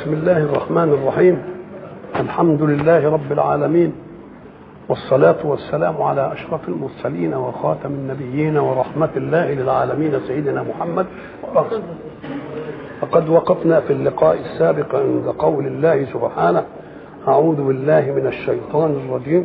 بسم الله الرحمن الرحيم الحمد لله رب العالمين والصلاة والسلام على أشرف المرسلين وخاتم النبيين ورحمة الله للعالمين سيدنا محمد وقد وقفنا في اللقاء السابق عند قول الله سبحانه أعوذ بالله من الشيطان الرجيم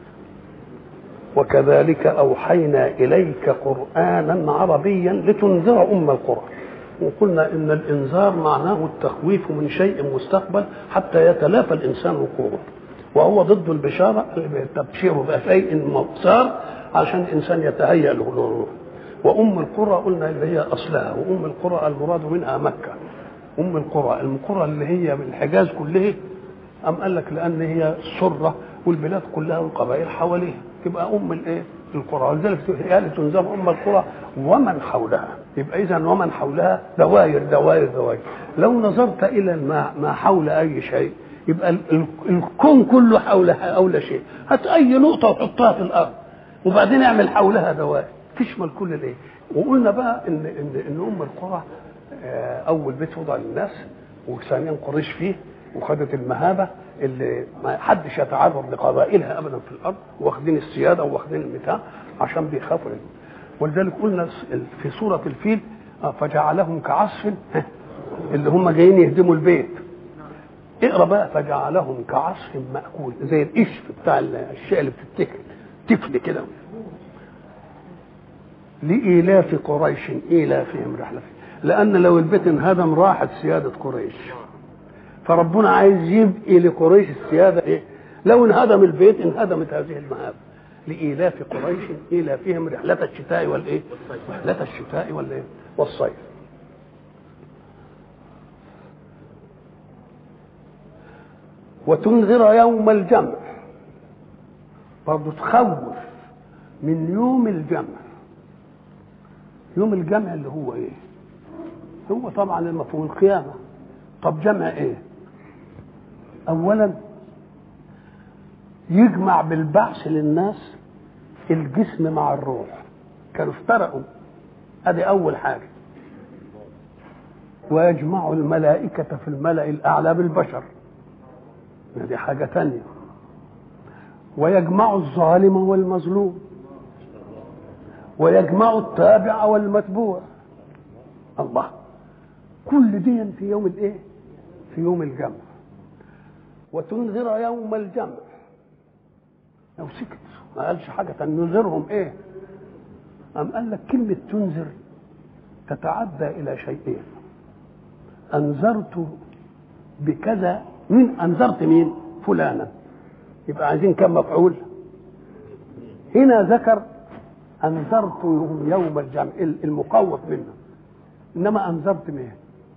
وكذلك أوحينا إليك قرآنا عربيا لتنذر أم القرى وقلنا ان الانذار معناه التخويف من شيء مستقبل حتى يتلافى الانسان وقوعه وهو ضد البشاره التبشير بشيء صار عشان الانسان يتهيأ له وام القرى قلنا اللي هي اصلها وام القرى المراد منها مكه ام القرى القرى اللي هي من الحجاز كله أم قال لك لأن هي السرة والبلاد كلها والقبائل حواليها تبقى أم الإيه؟ القرى ولذلك هي تنزل أم القرى ومن حولها يبقى إذا ومن حولها دوائر دوائر دوائر لو نظرت إلى ما, ما حول أي شيء يبقى الكون كله حولها حول شيء هات أي نقطة وحطها في الأرض وبعدين اعمل حولها دوائر تشمل كل الإيه وقلنا بقى إن إن, إن أم القرى أول بيت وضع للناس وثانيا قريش فيه وخدت المهابه اللي ما حدش يتعرض لقبائلها ابدا في الارض واخدين السياده واخدين البتاع عشان بيخافوا منه ولذلك قلنا في سوره الفيل فجعلهم كعصف اللي هم جايين يهدموا البيت اقرا بقى فجعلهم كعصف ماكول زي القشف بتاع الشيء اللي بتتكل تفل كده لإيلاف قريش إيلافهم رحلة لأن لو البيت انهدم راحت سيادة قريش فربنا عايز يبقي لقريش السياده ايه؟ لو انهدم البيت انهدمت هذه المهاب لإيلاف قريش إيلافهم رحلة الشتاء والإيه؟ رحلة الشتاء والإيه؟ والصيف. وتنذر يوم الجمع برضه تخوف من يوم الجمع يوم الجمع اللي هو ايه؟ هو طبعا المفهوم القيامه طب جمع ايه؟ اولا يجمع بالبعث للناس الجسم مع الروح كانوا افترقوا ادي اول حاجه ويجمع الملائكة في الملأ الأعلى بالبشر دي حاجة تانية ويجمع الظالم والمظلوم ويجمع التابع والمتبوع الله كل دي في يوم الايه في يوم الجمع وتنذر يوم الجمع لو سكت ما قالش حاجة تنذرهم ايه أم قال لك كلمة تنذر تتعدى إلى شيئين أنذرت بكذا مين أنذرت مين فلانا يبقى عايزين كم مفعول هنا ذكر أنذرتهم يوم الجمع المقوف منه إنما أنذرت مين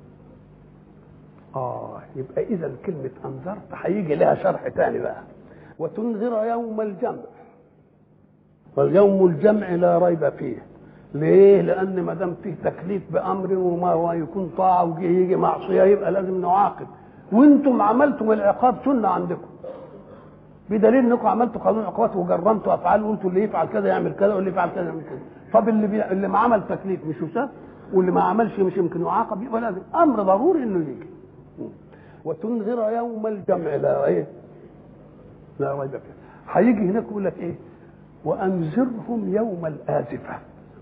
آه يبقى إذا كلمة أنذرت هيجي لها شرح تاني بقى وتنذر يوم الجمع واليوم الجمع لا ريب فيه ليه؟ لأن ما دام فيه تكليف بأمر وما هو يكون طاعة ويجي يجي معصية يبقى لازم نعاقب وأنتم عملتم العقاب سنة عندكم بدليل انكم عملتوا قانون عقوبات وجرمتوا افعال وقلتوا اللي يفعل كذا يعمل كذا واللي يفعل كذا يعمل كذا طب اللي بي... اللي ما عمل تكليف مش يساب واللي ما عملش مش يمكن يعاقب يبقى لازم امر ضروري انه يجي وتنذر يوم الجمع لا ايه لا ريب فيه هيجي هناك يقول لك ايه وانذرهم يوم الازفه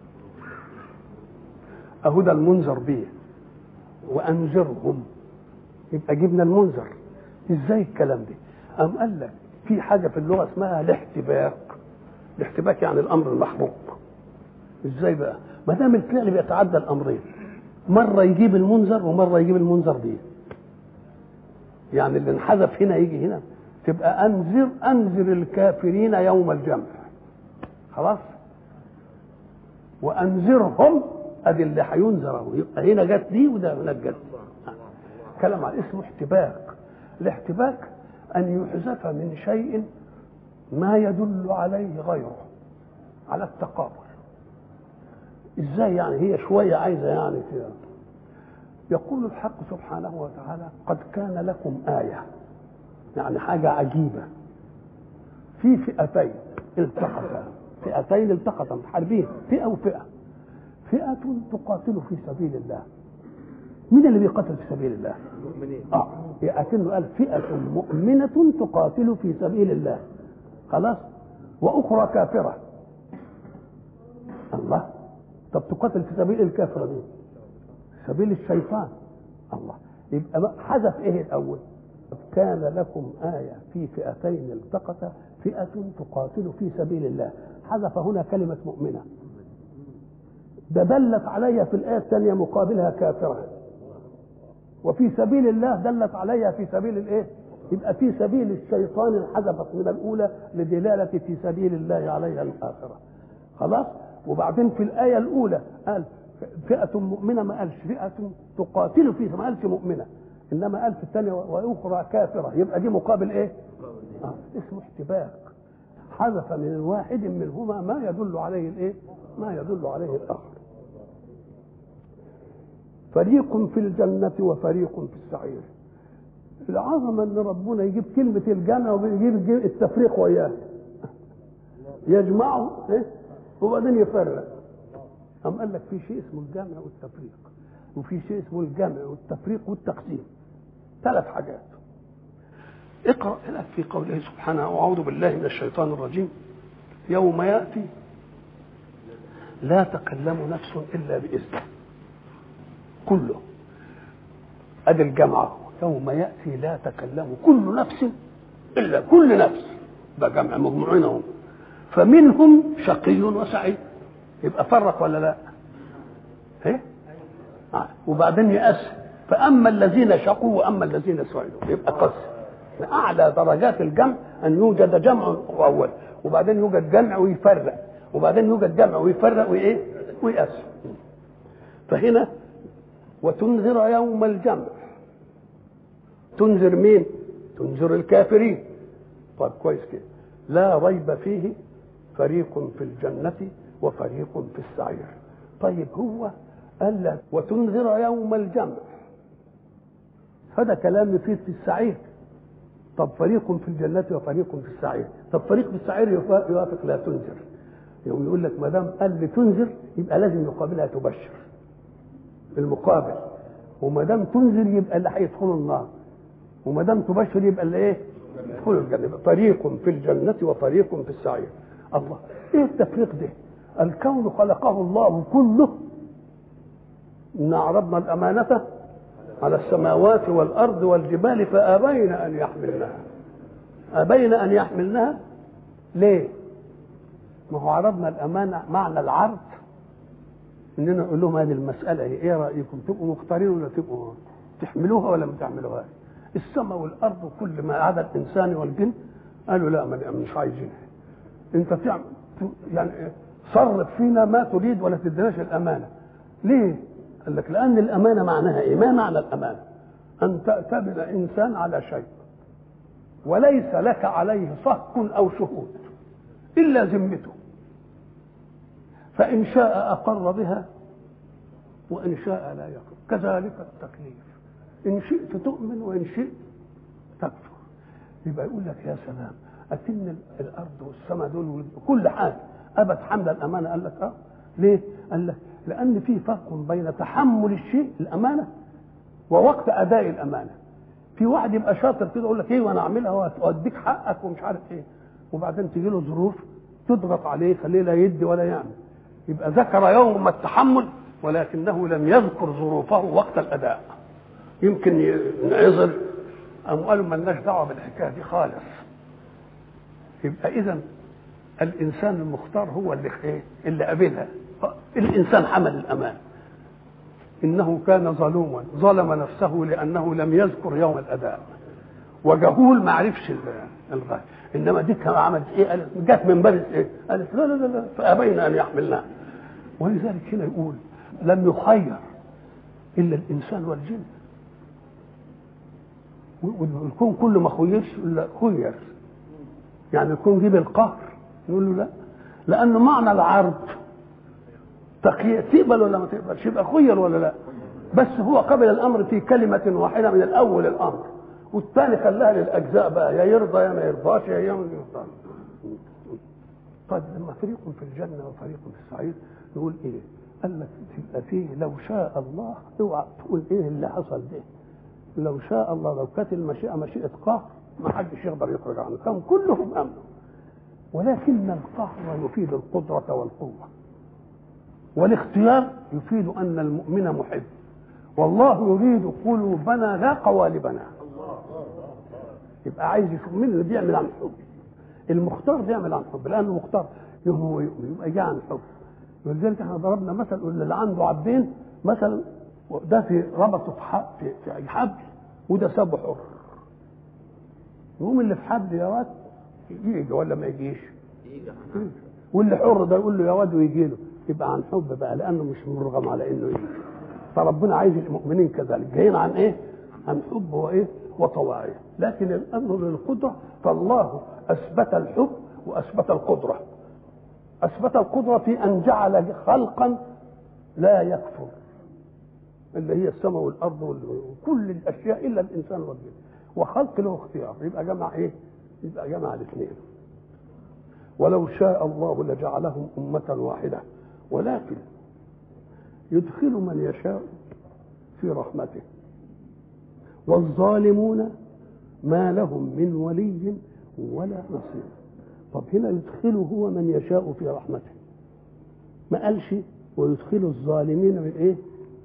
اهو ده المنذر به وانذرهم يبقى جبنا المنذر ازاي الكلام ده ام قال لك في حاجه في اللغه اسمها الاحتباك الاحتباك يعني الامر المحبوب ازاي بقى ما دام الفعل بيتعدى الامرين مره يجيب المنذر ومره يجيب المنذر به يعني اللي انحذف هنا يجي هنا تبقى انذر انذر الكافرين يوم الجمع خلاص وانذرهم ادي اللي هينذر يبقى هنا جت دي وده هناك جت كلام عن اسمه احتباك الاحتباك ان يحذف من شيء ما يدل عليه غيره على التقابل ازاي يعني هي شويه عايزه يعني كده يقول الحق سبحانه وتعالى قد كان لكم آية يعني حاجة عجيبة في فئتين التقتا فئتين التقتا متحاربين فئة وفئة فئة تقاتل في سبيل الله مين اللي بيقاتل في سبيل الله المؤمنين اه اكنه قال فئه مؤمنه تقاتل في سبيل الله خلاص واخرى كافره الله طب تقاتل في سبيل الكافره دي سبيل الشيطان الله يبقى حذف ايه الاول كان لكم آية في فئتين التقتا فئة تقاتل في سبيل الله حذف هنا كلمة مؤمنة ده دلت علي في الآية الثانية مقابلها كافرة وفي سبيل الله دلت عليها في سبيل الايه يبقى في سبيل الشيطان انحذفت من الاولى لدلاله في سبيل الله عليها الاخره خلاص وبعدين في الايه الاولى قال فئه مؤمنه ما قالش فئه تقاتل في ما قالش مؤمنه انما قال في الثانيه واخرى كافره يبقى دي مقابل ايه آه. اسمه احتباك حذف من الواحد منهما ما يدل عليه الايه ما يدل عليه الاخر فريق في الجنة وفريق في السعير العظمة ان ربنا يجيب كلمة الجنة ويجيب التفريق وياه يجمعه إيه؟ وبعدين يفرق أم قال لك في شيء اسمه الجمع والتفريق وفي شيء اسمه الجمع والتفريق والتقسيم ثلاث حاجات اقرأ لك في قوله سبحانه وأعوذ بالله من الشيطان الرجيم يوم يأتي لا تكلم نفس إلا بإذنه كله ادي الجمع يوم ياتي لا تكلم كل نفس الا كل نفس ده جمع مجموعين اهو فمنهم شقي وسعيد يبقى فرق ولا لا؟ ايه؟ آه. وبعدين يقسم فاما الذين شقوا واما الذين سعدوا يبقى قسم اعلى درجات الجمع ان يوجد جمع اول وبعدين يوجد جمع ويفرق وبعدين يوجد جمع ويفرق وايه؟ ويقسم فهنا وتنذر يوم الجمع تنذر مين تنذر الكافرين طيب كويس كده لا ريب فيه فريق في الجنة وفريق في السعير طيب هو قال لك وتنذر يوم الجمع هذا كلام يفيد في السعير طب فريق في الجنة وفريق في السعير طب فريق في السعير يوافق لا تنذر يوم يقول لك ما دام قال لي تنذر يبقى لازم يقابلها تبشر المقابل وما دام تنذر يبقى اللي هيدخلوا النار وما دام تبشر يبقى اللي ايه؟ يدخلوا الجنه فريق في الجنه وفريق في السعير الله ايه التفريق ده؟ الكون خلقه الله كله إن عرضنا الأمانة على السماوات والأرض والجبال فأبين أن يحملنها أبين أن يحملنها ليه؟ ما هو عرضنا الأمانة معنى العرض اننا نقول لهم هذه المساله هي ايه رايكم تبقوا مختارين ولا تبقوا تحملوها ولا ما تعملوهاش السماء والارض وكل ما عدا الانسان والجن قالوا لا ما مش عايزينها انت تعمل يعني صرف فينا ما تريد ولا تديناش الامانه ليه؟ قال لك لان الامانه معناها ايه؟ ما معنى الامانه؟ ان تأتمن انسان على شيء وليس لك عليه صك او شهود الا ذمته فإن شاء أقر بها وإن شاء لا يقر كذلك التكليف إن شئت تؤمن وإن شئت تكفر يبقى يقول لك يا سلام أتم الأرض والسماء دول كل حاجة أبت حمل الأمانة قال لك أه ليه؟ قال لك لأن في فرق بين تحمل الشيء الأمانة ووقت أداء الأمانة في واحد يبقى شاطر كده يقول لك ايه وانا اعملها واديك حقك ومش عارف ايه وبعدين تجي له ظروف تضغط عليه خليه لا يدي ولا يعمل يبقى ذكر يوم التحمل ولكنه لم يذكر ظروفه وقت الاداء يمكن نعذر أم قالوا مالناش دعوه بالحكايه دي خالص يبقى اذا الانسان المختار هو اللي ايه اللي قابلها الانسان حمل الامان انه كان ظلوما ظلم نفسه لانه لم يذكر يوم الاداء وجهول ما عرفش الغايه انما دي كان عملت ايه قالت جت من باب ايه قالت لا لا لا فابين ان يحملنها ولذلك هنا يقول لم يخير الا الانسان والجن والكون كله ما خيرش الا خير يعني الكون جيب القهر نقول له لا لانه معنى العرض تقبل ولا ما تقبلش يبقى خير ولا لا بس هو قبل الامر في كلمه واحده من الاول الامر والثاني خلاها للاجزاء بقى يا يرضى يا ما يرضاش يا يعمل يرضى طيب لما فريق في الجنه وفريق في السعير نقول ايه؟ قال لك تبقى فيه لو شاء الله اوعى تقول ايه اللي حصل ده لو شاء الله لو كانت المشيئه مشيئه قهر ما حدش يقدر يخرج عنه كان كلهم امنوا ولكن القهر يفيد القدره والقوه والاختيار يفيد ان المؤمن محب والله يريد قلوبنا لا قوالبنا يبقى عايز يشوف مين اللي بيعمل عن حب المختار بيعمل عن حب لانه مختار هو يبقى جاء عن حب ولذلك احنا ضربنا مثل اللي عنده عبدين مثلا ده في ربطه في في حبل وده سابه حر يقوم اللي في حبل يا واد يجي ولا ما يجيش؟ يجي واللي حر ده يقول له يا واد ويجي له يبقى عن حب بقى لانه مش مرغم على انه يجي فربنا عايز المؤمنين كذلك جايين عن ايه؟ عن حب وايه؟ وطواعية لكن الامر للقدره فالله اثبت الحب واثبت القدره اثبت القدره في ان جعل خلقا لا يكفر اللي هي السماء والارض وكل الاشياء الا الانسان والجن وخلق له اختيار يبقى جمع ايه؟ يبقى جمع الاثنين ولو شاء الله لجعلهم امه واحده ولكن يدخل من يشاء في رحمته والظالمون ما لهم من ولي ولا نصير طب هنا يدخله هو من يشاء في رحمته ما قالش ويدخل الظالمين من ايه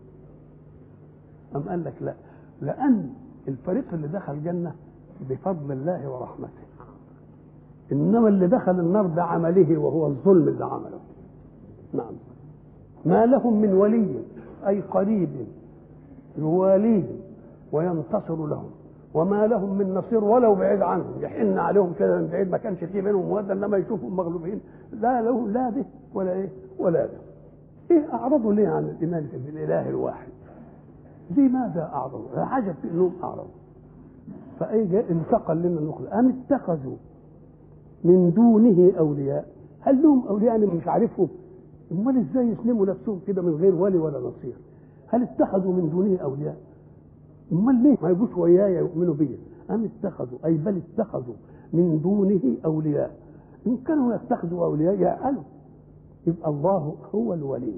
أم قال لك لا لأن الفريق اللي دخل الجنة بفضل الله ورحمته إنما اللي دخل النار بعمله وهو الظلم اللي عمله نعم ما لهم من ولي أي قريب يواليهم وينتصر لهم وما لهم من نصير ولو بعيد عنهم يحن عليهم كده من بعيد ما كانش فيه بينهم موده انما يشوفهم مغلوبين لا له لا ده ولا ايه ولا ده ايه اعرضوا ليه عن الايمان بالاله الواحد لماذا اعرضوا عجب في انهم اعرضوا فايه جاء انتقل لنا النقل ام اتخذوا من دونه اولياء هل لهم اولياء انا مش عارفهم امال ازاي يسلموا نفسهم كده من غير ولي ولا نصير هل اتخذوا من دونه اولياء امال ليه ما يجوش وياي يؤمنوا بي ام اتخذوا اي بل اتخذوا من دونه اولياء ان كانوا يتخذوا اولياء يعقلوا يبقى الله هو الولي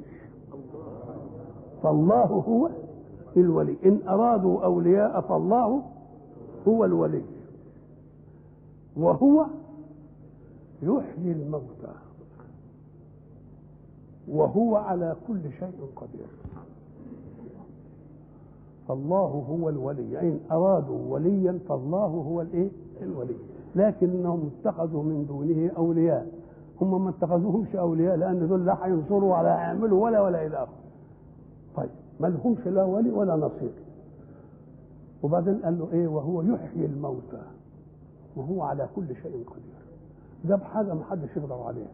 فالله هو الولي ان ارادوا اولياء فالله هو الولي وهو يحيي الموتى وهو على كل شيء قدير فالله هو الولي إن أرادوا وليا فالله هو الإيه؟ الولي لكنهم اتخذوا من دونه أولياء هم ما اتخذوهمش أولياء لأن دول لا هينصروا ولا هيعملوا ولا ولا إلى آخره طيب ما لهمش لا ولي ولا نصير وبعدين قال له إيه وهو يحيي الموتى وهو على كل شيء قدير جاب حاجة ما حدش يقدر عليها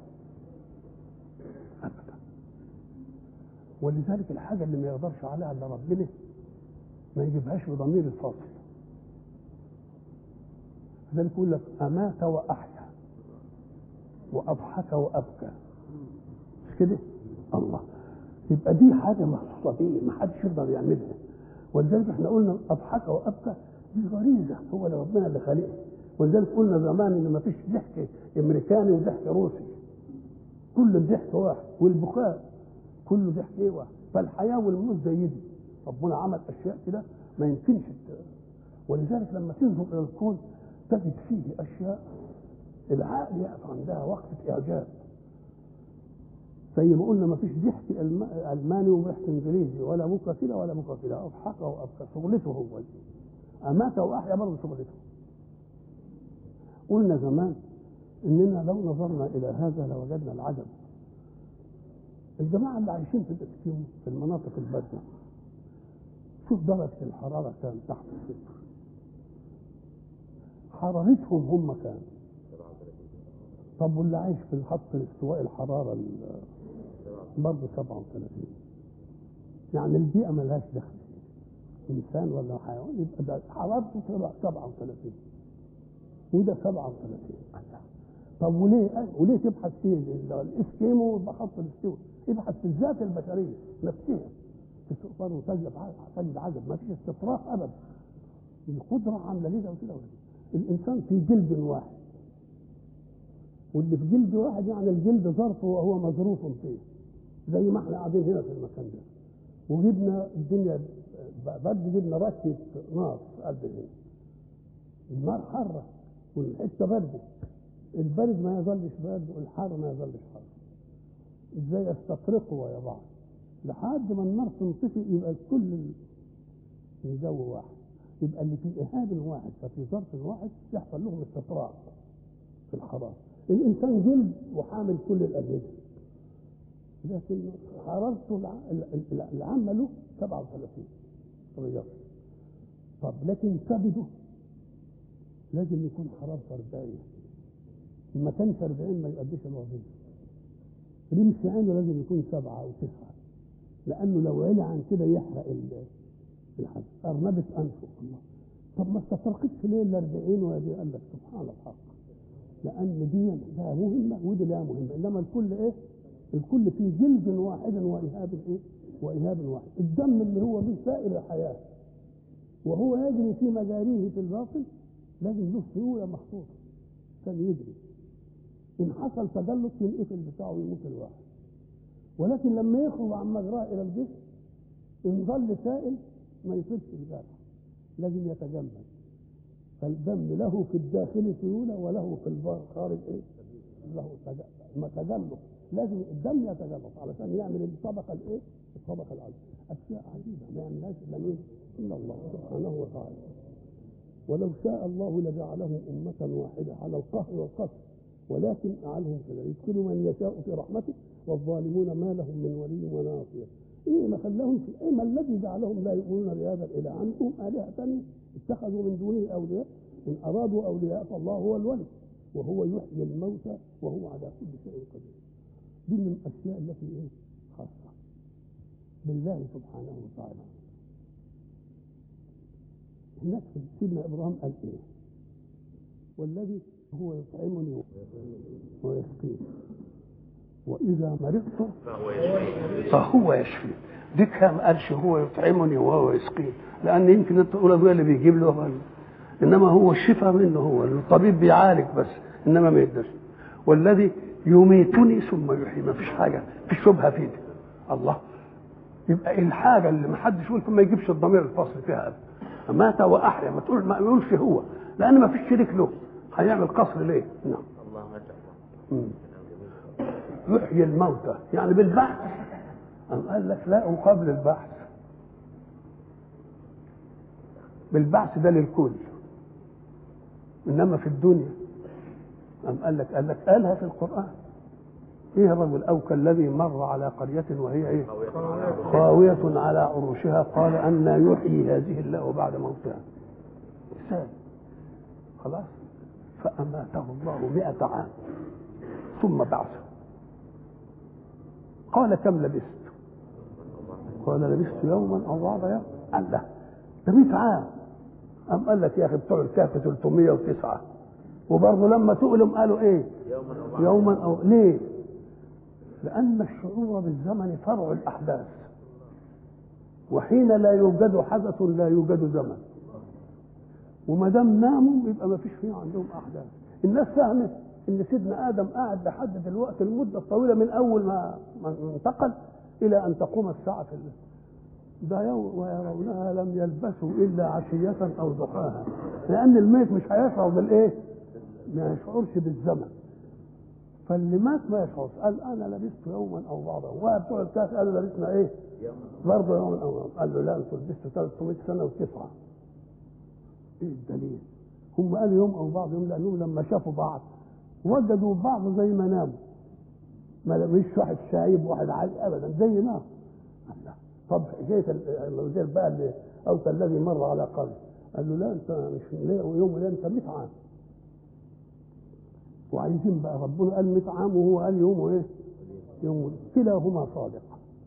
أبدا ولذلك الحاجة اللي ما يقدرش عليها إلا ربنا ما يجيبهاش بضمير الفصل لذلك يقول لك أمات وأحيا وأضحك وأبكى مش كده؟ الله يبقى دي حاجة مخصوصة بيه ما حدش يقدر يعملها ولذلك احنا قلنا أضحك وأبكى دي غريزة هو اللي ربنا اللي خالقها ولذلك قلنا زمان إن ما فيش ضحك أمريكاني وضحك روسي كل الضحك واحد والبكاء كله ضحك ايه واحد فالحياة والموت زي دي ربنا عمل اشياء كده ما يمكنش ولذلك لما تنظر الى الكون تجد فيه اشياء العقل يقف عندها وقفه اعجاب زي ما قلنا ما فيش ضحك الماني وضحك انجليزي ولا بكره كده ولا بكره كده اضحك وابكى شغلته هو امات واحيا برضه شغلته قلنا زمان اننا لو نظرنا الى هذا لوجدنا العجب الجماعه اللي عايشين في الاسكيمو في المناطق البارده شوف درجة الحرارة كام تحت الصفر حرارتهم هم كام طب واللي عايش في الخط الاستواء الحرارة برضه 37 يعني البيئة ملهاش دخل إنسان ولا حيوان يبقى ده حرارته 37 وده 37 طب وليه وليه تبحث في الاسكيمو بخط الاستواء ابحث في الذات البشرية نفسها تقدر وتجد تجد عجب ما فيش استطراف ابدا القدره عامله كده وكده الانسان في جلد واحد واللي في جلد واحد يعني الجلد ظرف وهو مظروف فيه زي ما احنا قاعدين هنا في المكان ده وجبنا الدنيا برد جبنا رشه نار في قلب الهند النار حرة والحته باردة البرد ما يظلش برد والحر ما يظلش حر ازاي يستطرقوا ويا بعض لحد ما النار تنطفي يبقى الكل الجو واحد يبقى اللي في إهاب واحد ففي ظرف واحد يحصل لهم استطراق في الحرارة الإنسان جلد وحامل كل الأجهزة لكن حرارته العامة له 37 رياض طب لكن كبده لازم يكون حرارته 40 ما كانش 40 ما يؤديش الوظيفة رمش عينه لازم يكون سبعة أو تسعة لأنه لو علي عن كده يحرق الحد أرنبة أنفه الله طب ما استفرقتش ليه ال 40 ودي قال لك سبحان الحق لأن دي ده مهمة ودي لا مهمة إنما الكل إيه؟ الكل في جلد واحد وإهاب إيه؟ وإهاب واحد الدم اللي هو به سائل الحياة وهو يجري في مجاريه في الباطن لازم له سيولة محطوطة عشان يجري إن حصل تجلط ينقفل بتاعه ويموت الواحد ولكن لما يخرج عن مجراه إلى الجسم إن ظل سائل ما يصيبش الجرح لازم يتجمد فالدم له في الداخل سيولة وله في الخارج إيه؟ له تجلط لازم الدم يتجلط علشان يعمل الطبقة الإيه؟ الطبقة العليا أشياء عجيبة ما يعملهاش إلا مين؟ إلا الله سبحانه وتعالى ولو شاء الله لجعلهم أمة واحدة على القهر والقتل ولكن جعلهم كذا يدخل من يشاء في رحمته والظالمون ما لهم من ولي ولا نصير ايه ما خلاهم في ايه ما الذي جعلهم لا يؤمنون بهذا الاله عندهم الهه ثانيه اتخذوا من دونه اولياء ان ارادوا اولياء فالله هو الولي وهو يحيي الموتى وهو على كل شيء قدير دي من الاشياء التي ايه خاصه بالله سبحانه وتعالى هناك سيدنا ابراهيم قال ايه والذي هو يطعمني ويسقيني واذا مرضت فهو يشفي دي كان قالش هو يطعمني وهو يسقيني لان يمكن انت تقول ابويا اللي بيجيب له انما هو الشفاء منه هو الطبيب بيعالج بس انما ما يقدرش والذي يميتني ثم يحيي ما فيش حاجه في شبهه في دي الله يبقى الحاجه اللي ما حدش يقول ما يجيبش الضمير الفصل فيها ابدا مات واحيا ما تقول ما يقولش هو لان ما فيش شريك له هيعمل قصر ليه؟ نعم الله يحيي الموتى يعني بالبحث أم قال لك لا قبل البحث بالبعث ده للكل انما في الدنيا أم قال لك قال لك قالها في القرآن ايه الرجل او كالذي مر على قرية وهي ايه خاوية على عروشها قال أن يحيي هذه الله بعد موتها إنسان خلاص فأماته الله مئة عام ثم بعثه قال كم لبست قال لبست يوما أو بعض يوم قال له ده 100 عام أم قال لك يا أخي بتوع الكهف 309 وبرضه لما تؤلم قالوا إيه يوما أو ليه لأن الشعور بالزمن فرع الأحداث وحين لا يوجد حدث لا يوجد زمن وما دام ناموا يبقى ما فيش فيه عندهم احداث الناس فهمت ان سيدنا ادم قاعد لحد دلوقتي المده الطويله من اول ما انتقل الى ان تقوم الساعه في الليل ده يوم ويرونها لم يلبثوا الا عشيه او ضحاها لان الميت مش هيشعر بالايه؟ ما يشعرش بالزمن فاللي مات ما يشعرش قال انا لبثت يوما او بعضا وبتوع الكهف قالوا لبثنا ايه؟ برضه يوما او بعضا قال له لا انتوا لبثتوا 300 سنه وتسعه ايه الدليل؟ هم قالوا يوم او بعض يوم لانهم لما شافوا بعض وجدوا بعض زي ما ناموا ما مش واحد شايب واحد عالي ابدا زي نام الله طب جيت الوزير بقى اللي او الذي مر على قرن قال له لا انت مش يوم لا انت 100 عام وعايزين بقى ربنا قال 100 عام وهو قال يومه ايه؟ يوم كلاهما صادق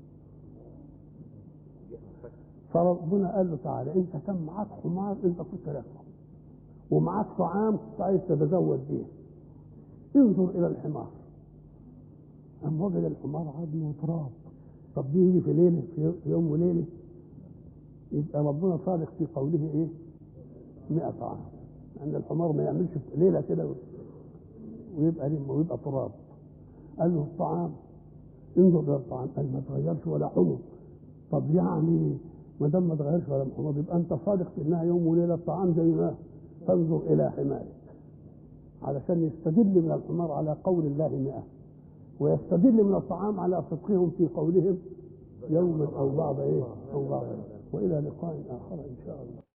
فربنا قال له تعالى انت كان معاك حمار انت كنت راكبه ومعاك طعام كنت عايز تتزود بيه انظر الى الحمار أم وجد الحمار عظم وتراب طب دي يجي في ليله في يوم وليله يبقى ربنا صادق في قوله ايه؟ 100 عام لان الحمار ما يعملش في ليله كده ويبقى ويبقى تراب قال له الطعام انظر الى الطعام قال ما تغيرش ولا حمر طب يعني ما دام ما اتغيرش ولا محمود يبقى انت صادق في انها يوم وليله الطعام زي ما تنظر الى حمارك علشان يستدل من الحمار على قول الله مئة ويستدل من الطعام على صدقهم في قولهم يوما او بعض ايه او بعض والى لقاء اخر ان شاء الله